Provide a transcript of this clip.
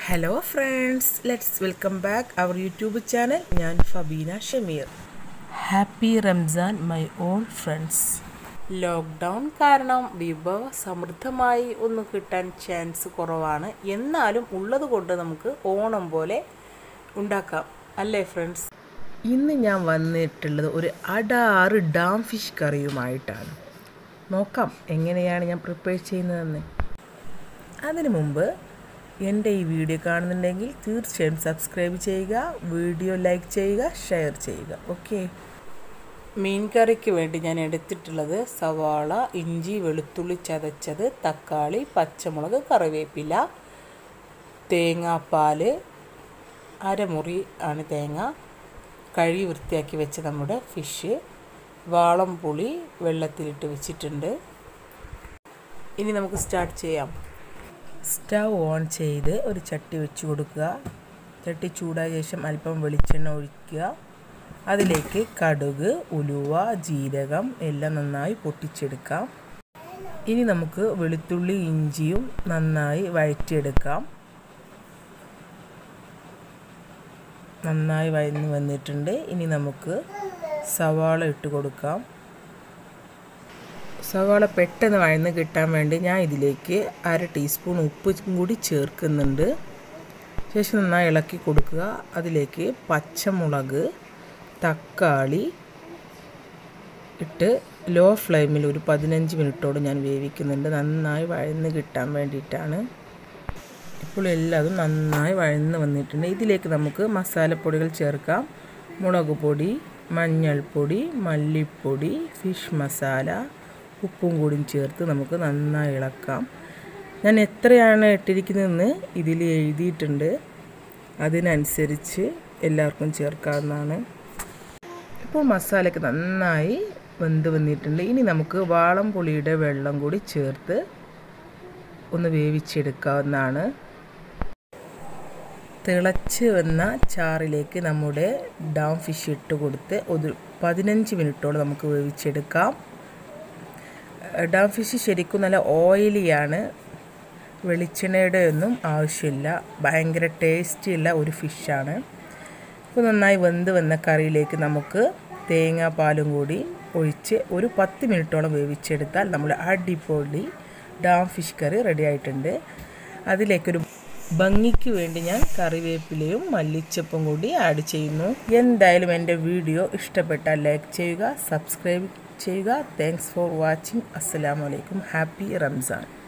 hello friends let's welcome back our YouTube channel ഞാൻ Fabeena Shameer happy Ramzan my own friends lockdown കാരണം വിഭവ സമൃദ്ധമായി ഒന്ന് കിട്ടാൻ ചാൻസ് കുറവാണ് എന്നാലും ഉള്ളത് കൊണ്ട് നമുക്ക് ഓണം പോലെ ഉണ്ടാക്കാം അല്ലേ ഫ്രണ്ട്സ് ഇന്ന് ഞാൻ വന്നിട്ടുള്ളത് ഒരു അടാറ് ഡാം ഫിഷ് കറിയുമായിട്ടാണ് നോക്കാം എങ്ങനെയാണ് ഞാൻ പ്രിപ്പയർ ചെയ്യുന്നതെന്ന് അതിനു മുമ്പ് എൻ്റെ ഈ വീഡിയോ കാണുന്നുണ്ടെങ്കിൽ തീർച്ചയായും സബ്സ്ക്രൈബ് ചെയ്യുക വീഡിയോ ലൈക്ക് ചെയ്യുക ഷെയർ ചെയ്യുക ഓക്കെ മീൻ കറിക്ക് വേണ്ടി ഞാൻ എടുത്തിട്ടുള്ളത് സവാള ഇഞ്ചി വെളുത്തുള്ളി ചതച്ചത് തക്കാളി പച്ചമുളക് കറിവേപ്പില തേങ്ങാപ്പാൽ അരമുറി ആണ് തേങ്ങ കഴുകി വൃത്തിയാക്കി വെച്ച നമ്മുടെ ഫിഷ് വാളം പുളി വെള്ളത്തിലിട്ട് വെച്ചിട്ടുണ്ട് ഇനി നമുക്ക് സ്റ്റാർട്ട് ചെയ്യാം സ്റ്റവ് ഓൺ ചെയ്ത് ഒരു ചട്ടി വെച്ച് കൊടുക്കുക ചട്ടി ചൂടായ ശേഷം അല്പം വെളിച്ചെണ്ണ ഒഴിക്കുക അതിലേക്ക് കടുക് ഉലുവ ജീരകം എല്ലാം നന്നായി പൊട്ടിച്ചെടുക്കാം ഇനി നമുക്ക് വെളുത്തുള്ളി ഇഞ്ചിയും നന്നായി വഴറ്റിയെടുക്കാം നന്നായി വഴന്ന് വന്നിട്ടുണ്ട് ഇനി നമുക്ക് സവാള ഇട്ട് കൊടുക്കാം സവാള പെട്ടെന്ന് വഴന്ന് കിട്ടാൻ വേണ്ടി ഞാൻ ഇതിലേക്ക് അര ടീസ്പൂൺ ഉപ്പ് കൂടി ചേർക്കുന്നുണ്ട് ശേഷം നന്നായി ഇളക്കി കൊടുക്കുക അതിലേക്ക് പച്ചമുളക് തക്കാളി ഇട്ട് ലോ ഫ്ലെയിമിൽ ഒരു പതിനഞ്ച് മിനിറ്റോട് ഞാൻ വേവിക്കുന്നുണ്ട് നന്നായി വഴന്ന് കിട്ടാൻ വേണ്ടിയിട്ടാണ് ഇപ്പോൾ എല്ലാതും നന്നായി വഴന്ന് വന്നിട്ടുണ്ട് ഇതിലേക്ക് നമുക്ക് മസാലപ്പൊടികൾ ചേർക്കാം മുളക് പൊടി മഞ്ഞൾപ്പൊടി മല്ലിപ്പൊടി ഫിഷ് മസാല ഉപ്പും കൂടിയും ചേർത്ത് നമുക്ക് നന്നായി ഇളക്കാം ഞാൻ എത്രയാണ് ഇട്ടിരിക്കുന്നതെന്ന് ഇതിൽ എഴുതിയിട്ടുണ്ട് അതിനനുസരിച്ച് എല്ലാവർക്കും ചേർക്കാവുന്നതാണ് ഇപ്പോൾ മസാലയ്ക്ക് നന്നായി വെന്ത് വന്നിട്ടുണ്ട് ഇനി നമുക്ക് വാളം പുളിയുടെ വെള്ളം കൂടി ചേർത്ത് ഒന്ന് വേവിച്ചെടുക്കാവുന്നതാണ് തിളച്ച് വന്ന ചാറിലേക്ക് നമ്മുടെ ഡാം ഫിഷ് ഇട്ട് കൊടുത്ത് ഒരു പതിനഞ്ച് മിനിറ്റോളം നമുക്ക് വേവിച്ചെടുക്കാം ഡാം ഫിഷ് ശരിക്കും നല്ല ഓയിലിയാണ് വെളിച്ചെണ്ണയുടെ ഒന്നും ആവശ്യമില്ല ഭയങ്കര ടേസ്റ്റിയുള്ള ഒരു ഫിഷാണ് ഇപ്പോൾ നന്നായി വെന്ത് വന്ന കറിയിലേക്ക് നമുക്ക് തേങ്ങാപ്പാലും കൂടി ഒഴിച്ച് ഒരു പത്ത് മിനിറ്റോളം വേവിച്ചെടുത്താൽ നമ്മൾ അടിപൊളി ഡാം ഫിഷ് കറി റെഡി ആയിട്ടുണ്ട് അതിലേക്കൊരു ഭംഗിക്ക് വേണ്ടി ഞാൻ കറിവേപ്പിലയും മല്ലിച്ചപ്പും കൂടി ആഡ് ചെയ്യുന്നു എന്തായാലും എൻ്റെ വീഡിയോ ഇഷ്ടപ്പെട്ടാൽ ലൈക്ക് ചെയ്യുക സബ്സ്ക്രൈബ് ചെയ്യുക താങ്ക്സ് ഫോർ വാച്ചിങ് അസ്സലാമലൈക്കും ഹാപ്പി റംസാൻ